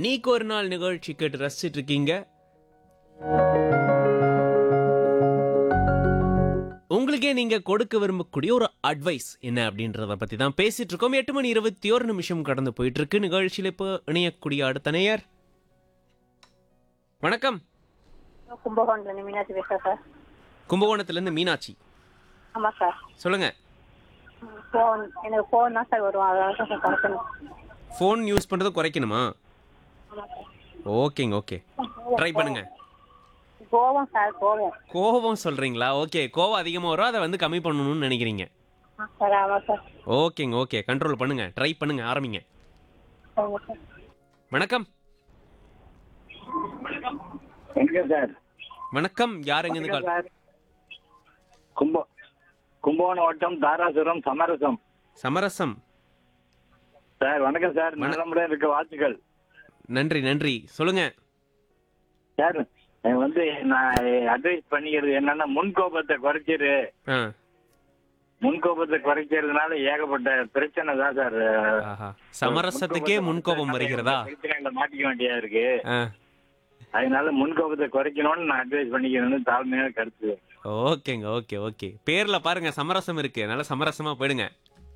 நீக்கு ஒரு நாள் நிகழ்ச்சி கேட்டு ரசிச்சிட்டு இருக்கீங்க உங்களுக்கே நீங்க கொடுக்க விரும்பக்கூடிய ஒரு அட்வைஸ் என்ன அப்படின்றத பத்தி தான் பேசிட்டு இருக்கோம் எட்டு மணி இருபத்தி ஒரு நிமிஷம் கடந்து போயிட்டு இருக்கு நிகழ்ச்சியில இப்போ இணையக்கூடிய அடுத்த நேயர் வணக்கம் கும்பகோணத்துல மீனாட்சி பேசுறேன் சார் கும்பகோணத்துல இருந்து மீனாட்சி ஆமா சார் சொல்லுங்க ஃபோன் எனக்கு ஃபோன் தான் சார் வரும் அதான் சார் குறைக்கணும் ஃபோன் யூஸ் பண்றதை குறைக்கணுமா ஆமா சார் ஓகேங்க ஓகே ட்ரை பண்ணுங்க கோவம் சார் கோவம் கோபம் சொல்றீங்களா ஓகே கோவம் அதிகமாக வரும் அதை வந்து கம்மி பண்ணணும்னு நினைக்கிறீங்க ஆ சார் ஆமா சார் ஓகேங்க ஓகே கண்ட்ரோல் பண்ணுங்க ட்ரை பண்ணுங்க ஆரம்பிங்க சரிங்க சார் வணக்கம் வணக்கம் சார் வணக்கம் யார் எங்க வணக்கம் கால் சார் கும்ப கும்பகோணம் வட்டம் தாராசுரம் சமரசம் சமரசம் சார் வணக்கம் சார் நல்லமுடன் இருக்க வாழ்த்துக்கள் நன்றி நன்றி சொல்லுங்க சார் எனக்கு வந்து நான் அட்வைஸ் பண்ணிக்கிறது என்னன்னா முன்கோபத்தை குறைச்சிரு ஆ முன்கோபத்தை குறைக்கிறதுனால ஏகப்பட்ட பிரச்சனை தான் சார் ஆஹா சமரசத்துக்கே முன்கோபம் வருகிறதா பிரச்சனைகளை மாட்டிக்க வேண்டியதா இருக்கு ஆ அதனால முன்கோபத்தை குறைக்கணும்னு நான் அட்வைஸ் பண்ணிக்கிறேன்னு தாழ்மையான கருத்து ஓகேங்க ஓகே ஓகே பேர்ல பாருங்க சமரசம் இருக்கு அதனால சமரசமா போயிடுங்க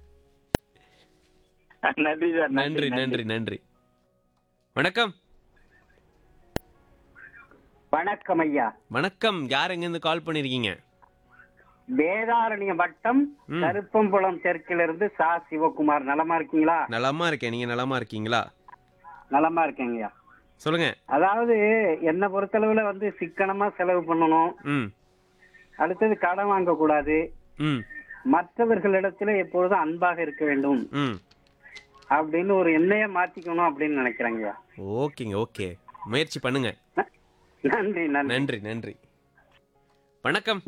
நன்றி சார் நன்றி நன்றி நன்றி வணக்கம் வணக்கம் ஐயா வணக்கம் யார் எங்க இருந்து கால் பண்ணிருக்கீங்க வேதாரண்ய வட்டம் ம். கருப்பம்புலம் தெற்கிலிருந்து சா சிவகுமார் நலமா இருக்கீங்களா நலமா இருக்கேன் நீங்க நலமா இருக்கீங்களா நலமா இருக்கேங்க ஐயா சொல்லுங்க அதாவது என்னை பொறுத்தளவுல வந்து சிக்கனமா செலவு பண்ணணும் ம் அடுத்தது கடன் வாங்க கூடாது ம் மற்றவர்களிடத்துல எப்பொழுதும் அன்பாக இருக்க வேண்டும் ம் அப்படின்னு ஒரு எண்ணெய மாத்திக்கணும் அப்படின்னு நினைக்கிறேங்க ஐயா ஓகேங்க ஓகே முயற்சி பண்ணுங்க நன்றி நன்றி நன்றி நன்றி வணக்கம்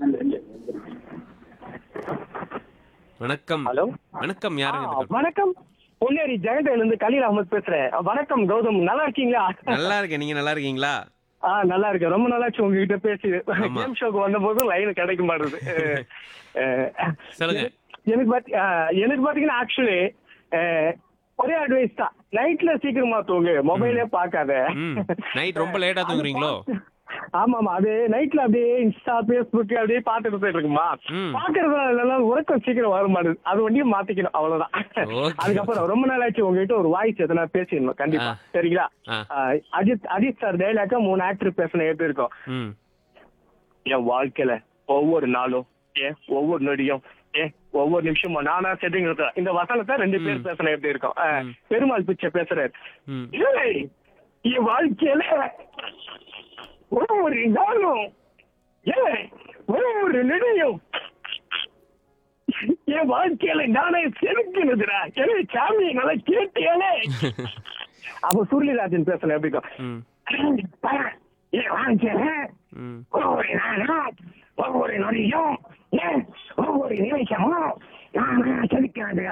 வணக்கம் ஹலோ வணக்கம் யாருங்க இது call? வணக்கம் பொன்னேரி ஜெகண்டையில இருந்து கலீல் அகமது பேசுறேன் வணக்கம் கௌதம் நல்லா இருக்கீங்களா நல்லா இருக்கேன் நீங்க நல்லா இருக்கீங்களா ஆ நல்லா இருக்கேன் ரொம்ப நாளாச்சு உங்ககிட்ட பேசி ஆமா. கேம் ஷோக்கு வந்த போதும் லைன் கிடைக்க மாட்டுது சொல்லுங்க எனக்கு பாத்தி ஆ, எனக்கு பாத்தீங்கன்னா ஆக்சுவலி ஒரே அட்வைஸ் தான் நைட்ல சீக்கிரமா தூங்கு மொபைலே பார்க்காத ம் நைட் ரொம்ப லேட்டா தூங்குறீங்களோ ஆமா ஆமா அது நைட்ல அப்படியே இன்ஸ்டா பேஸ்புக் அப்படியே பாத்துட்டு போயிட்டு இருக்குமா ம். பாக்குறதுனால உறக்கம் சீக்கிரம் வர மாட்டேது அது ஒண்டியும் மாத்திக்கணும் அவ்வளவுதான் Okay. அதுக்கப்புறம் ரொம்ப நாள் ஆச்சு உங்ககிட்ட ஒரு வாய்ஸ் எதனா பேசிடணும் கண்டிப்பா ஆ. சரிங்களா ஆ. ஆ, அஜித் அஜித் சார் டைலாக்கா மூணு ஆக்டர் பேசின எப்படி இருக்கும் ம் என் வாழ்க்கையில ஒவ்வொரு நாளும் ஏன் ஒவ்வொரு நொடியும் ஏன் ஒவ்வொரு நிமிஷமும் நானா செட்டிங் இருக்கிறேன் இந்த வசனத்தை ரெண்டு பேர் பேசின எப்படி இருக்கும் ஆ, பெருமாள் பிச்சை பேசுறாரு ம் ஏய், என் வாழ்க்கையில ஒவ்வொரு நாளும் ஏய், ஒவ்வொரு நொடியும் என் வாழ்க்கையில நானே செலுத்தினதுடா ஏலே சாமி நல்லா கேட்டியாலே அப்ப சுருளிராஜன் பேசுன எப்படி இருக்கும் ம் என் வாழ்க்கையில ம் ஒவ்வொரு நாளும் ஒவ்வொரு நொடியும் ஏன் ஒவ்வொரு நிமிஷமும் நானா செலுத்தினதுடா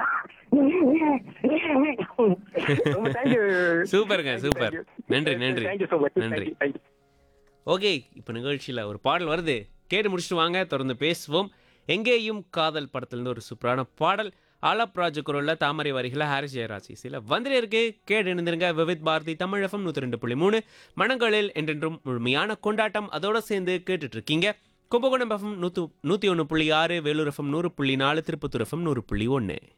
ரொம்ப தேங்க்யூ சூப்பருங்க, சூப்பர். நன்றி, நன்றி. தேங்க்யூ ஸோ மச் நன்றி. தேங்க்யூ ஓகே இப்போ நிகழ்ச்சியில் ஒரு பாடல் வருது கேட்டு முடிச்சுட்டு வாங்க தொடர்ந்து பேசுவோம் எங்கேயும் காதல் படத்துலேருந்து ஒரு சூப்பரான பாடல் ஆலப் ராஜகுருள்ள தாமரை வரிகளை ஹாரிஸ் ஜெயராஜ் சில வந்துட்டு இருக்கு கேட்டு இணைந்திருங்க விவித் பாரதி தமிழ் எஃப்எம் நூற்றி ரெண்டு புள்ளி மூணு மனங்களில் என்றென்றும் முழுமையான கொண்டாட்டம் அதோட சேர்ந்து கேட்டுட்டு இருக்கீங்க கும்பகோணம் எஃப்எம் நூற்று நூற்றி ஒன்று புள்ளி ஆறு வேலூர் எஃப்எம் நூறு புள்ளி நாலு திருப்பத்தூர் எஃப்எம் நூறு புள்ளி ஒன்று